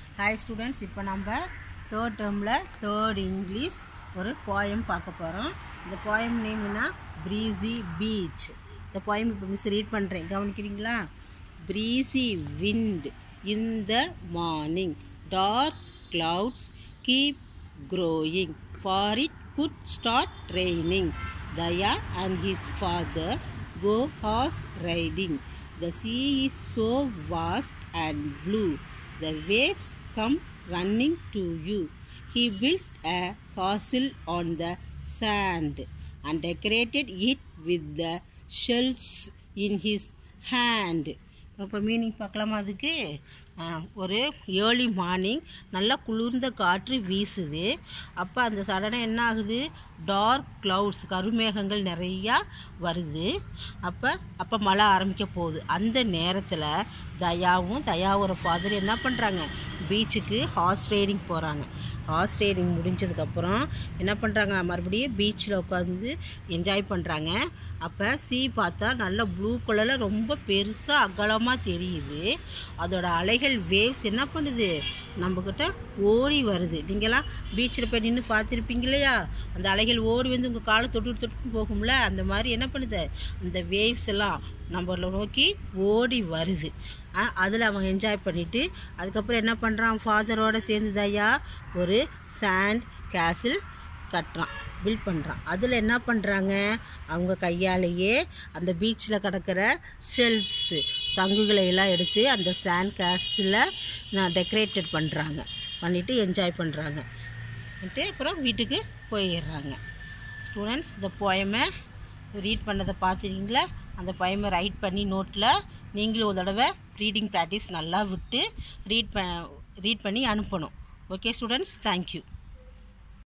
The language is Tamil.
ஹாய் ஸ்டூடெண்ட்ஸ் இப்போ நம்ம தேர்ட் டேர்மில் தேர்ட் இங்கிலீஷ் ஒரு போயம் பார்க்க போகிறோம் இந்த போயம் நேம்னா ப்ரீசி பீச் இந்த போயம் இப்போ மிஸ் ரீட் பண்ணுறேன் கவனிக்கிறீங்களா breezy wind in the morning dark clouds keep growing for it could start raining daya and his father go horse riding the sea is so vast and blue the waves come running to you he built a castle on the sand and decorated it with the shells in his hand இப்போ மீனிங் பார்க்கலாமா அதுக்கு ஆ, ஒரு ஏர்லி மார்னிங் நல்லா குளிர்ந்த காற்று வீசுது அப்போ அந்த சடனாக என்ன ஆகுது டார்க் க்ளவுட்ஸ் கருமேகங்கள் நிறையா வருது அப்போ அப்போ மழை ஆரம்பிக்க போகுது அந்த நேரத்தில் தயாவும் தயாவோட ஃபாதர் என்ன பண்ணுறாங்க பீச்சுக்கு ஹார்ஸ் ரைடிங் போகிறாங்க ஹார்ஸ் ரைடிங் முடிஞ்சதுக்கப்புறம் என்ன பண்ணுறாங்க மறுபடியும் பீச்சில் உட்காந்து என்ஜாய் பண்ணுறாங்க அப்போ சீ பார்த்தா நல்ல ப்ளூ கலரில் ரொம்ப பெருசாக அகலமாக தெரியுது அதோட அலைகள் வேவ்ஸ் என்ன பண்ணுது நம்மக்கிட்ட ஓடி வருது நீங்களாம் பீச்சில் போய் நின்று பார்த்துருப்பீங்க இல்லையா அந்த அலைகள் ஓடி வந்து உங்கள் காலை தொட்டு தொட்டு போகும்ல அந்த மாதிரி என்ன பண்ணுது அந்த வேவ்ஸ் எல்லாம் நம்மளை நோக்கி ஓடி வருது அதில் அவன் என்ஜாய் பண்ணிவிட்டு அதுக்கப்புறம் என்ன பண்ணுறான் ஃபாதரோட சேர்ந்து தயா ஒரு சாண்ட் கேசில் கட்டுறான் பில்ட் பண்ணுறான் அதில் என்ன பண்ணுறாங்க அவங்க கையாலேயே அந்த பீச்சில் கிடக்கிற ஷெல்ஸு சங்குகளை எல்லாம் எடுத்து அந்த சாண்ட் கேஸில் நான் டெக்கரேட்டட் பண்ணுறாங்க பண்ணிவிட்டு என்ஜாய் பண்ணுறாங்க பண்ணிட்டு அப்புறம் வீட்டுக்கு போயிடுறாங்க ஸ்டூடெண்ட்ஸ் இந்த போயமை ரீட் பண்ணதை பார்த்துருக்கீங்களா அந்த போயமை ரைட் பண்ணி நோட்டில் நீங்களும் ஒரு தடவை ரீடிங் ப்ராக்டிஸ் நல்லா விட்டு ரீட் ப ரீட் பண்ணி அனுப்பணும் ஓகே ஸ்டூடெண்ட்ஸ் தேங்க்யூ